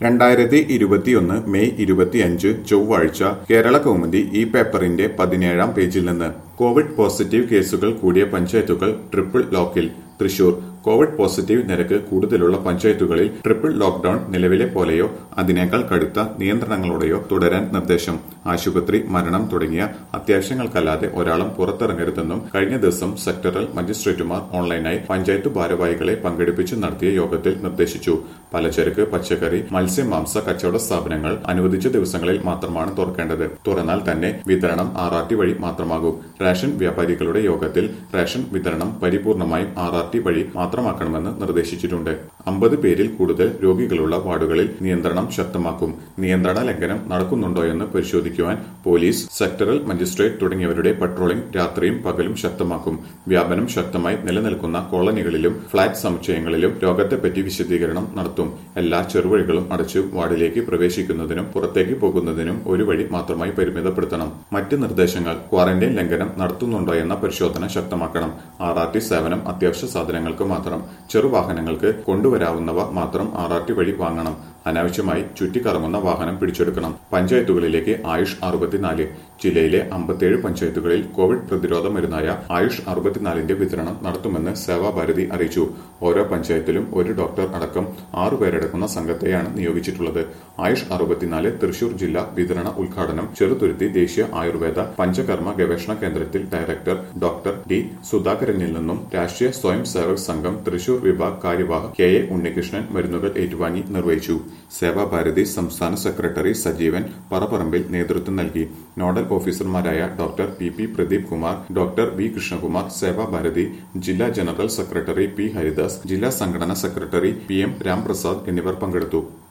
രണ്ടായിരത്തി ഇരുപത്തിയൊന്ന് മെയ് ഇരുപത്തിയഞ്ച് ചൊവ്വാഴ്ച കേരള കൗമുദി ഈ പേപ്പറിന്റെ പതിനേഴാം പേജിൽ നിന്ന് കോവിഡ് പോസിറ്റീവ് കേസുകൾ കൂടിയ പഞ്ചായത്തുകൾ ട്രിപ്പിൾ ലോക്കിൽ തൃശൂർ കോവിഡ് പോസിറ്റീവ് നിരക്ക് കൂടുതലുള്ള പഞ്ചായത്തുകളിൽ ട്രിപ്പിൾ ലോക്ഡൌൺ നിലവിലെ പോലെയോ അതിനേക്കാൾ കടുത്ത നിയന്ത്രണങ്ങളോടെയോ തുടരാൻ നിർദ്ദേശം ആശുപത്രി മരണം തുടങ്ങിയ അത്യാവശ്യങ്ങൾക്കല്ലാതെ ഒരാളും പുറത്തിറങ്ങരുതെന്നും കഴിഞ്ഞ ദിവസം സെക്ടറൽ മജിസ്ട്രേറ്റുമാർ ഓൺലൈനായി പഞ്ചായത്ത് ഭാരവാഹികളെ പങ്കെടുപ്പിച്ച് നടത്തിയ യോഗത്തിൽ നിർദ്ദേശിച്ചു പലചരക്ക് പച്ചക്കറി മത്സ്യ മാംസ കച്ചവട സ്ഥാപനങ്ങൾ അനുവദിച്ച ദിവസങ്ങളിൽ മാത്രമാണ് തുറക്കേണ്ടത് തുറന്നാൽ തന്നെ വിതരണം ആർ ആർ ടി വഴി മാത്രമാകും റേഷൻ വ്യാപാരികളുടെ യോഗത്തിൽ റേഷൻ വിതരണം പരിപൂർണമായും ആർ ആർ ടി വഴി മാത്രമാക്കണമെന്ന് നിർദ്ദേശിച്ചിട്ടുണ്ട് അമ്പത് പേരിൽ കൂടുതൽ രോഗികളുള്ള വാർഡുകളിൽ നിയന്ത്രണം ശക്തമാക്കും നിയന്ത്രണ ലംഘനം നടക്കുന്നുണ്ടോയെന്ന് പരിശോധിക്കുവാൻ പോലീസ് സെക്ടറൽ മജിസ്ട്രേറ്റ് തുടങ്ങിയവരുടെ പട്രോളിംഗ് രാത്രിയും പകലും ശക്തമാക്കും വ്യാപനം ശക്തമായി നിലനിൽക്കുന്ന കോളനികളിലും ഫ്ളാറ്റ് സമുച്ചയങ്ങളിലും രോഗത്തെപ്പറ്റി വിശദീകരണം നടത്തും എല്ലാ ചെറുവഴികളും അടച്ച് വാർഡിലേക്ക് പ്രവേശിക്കുന്നതിനും പുറത്തേക്ക് പോകുന്നതിനും ഒരു വഴി മാത്രമായി പരിമിതപ്പെടുത്തണം മറ്റ് നിർദ്ദേശങ്ങൾ ക്വാറന്റൈൻ ലംഘനം നടത്തുന്നുണ്ടോ എന്ന പരിശോധന ശക്തമാക്കണം ആർ ആർ ടി സേവനം അത്യാവശ്യ സാധനങ്ങൾക്ക് മാത്രം ചെറുവാഹനങ്ങൾക്ക് കൊണ്ടുവരാവുന്നവ മാത്രം ആർ ആർ ടി വഴി വാങ്ങണം അനാവശ്യമായി ചുറ്റിക്കറങ്ങുന്ന വാഹനം പിടിച്ചെടുക്കണം പഞ്ചായത്തുകളിലേക്ക് ആയുഷ് അറുപത്തിനാല് ജില്ലയിലെ അമ്പത്തിയേഴ് പഞ്ചായത്തുകളിൽ കോവിഡ് പ്രതിരോധ മരുന്നായ ആയുഷ് അറുപത്തിനാലിന്റെ വിതരണം നടത്തുമെന്ന് സേവാഭാരതി അറിയിച്ചു ഓരോ പഞ്ചായത്തിലും ഒരു ഡോക്ടർ അടക്കം ആറു പേരടങ്ങുന്ന സംഘത്തെയാണ് നിയോഗിച്ചിട്ടുള്ളത് ആയുഷ് അറുപത്തിനാല് തൃശൂർ ജില്ലാ വിതരണ ഉദ്ഘാടനം ചെറുതുരുത്തി ദേശീയ ആയുർവേദ പഞ്ചകർമ്മ ഗവേഷണ കേന്ദ്രത്തിൽ ഡയറക്ടർ ഡോക്ടർ ഡി സുധാകരനിൽ നിന്നും രാഷ്ട്രീയ സ്വയം സേവക് സംഘം തൃശൂർ വിഭാഗ് കാര്യവാഹ് കെ എ ഉണ്ണികൃഷ്ണൻ മരുന്നുകൾ ഏറ്റുവാങ്ങി നിർവഹിച്ചു സേവാഭാരതി സംസ്ഥാന സെക്രട്ടറി സജീവൻ പറപ്പറമ്പിൽ നേതൃത്വം നൽകി നോഡൽ ഓഫീസർമാരായ doctor P P Pradeep Kumar doctor V Krishnakumar Sevabharati ജില്ലാ ജനറൽ സെക്രട്ടറി പി ഹരിദാസ് ജില്ലാ സംഘടനാ സെക്രട്ടറി പി എം രാംപ്രസാദ് എന്നിവർ പങ്കെടുത്തു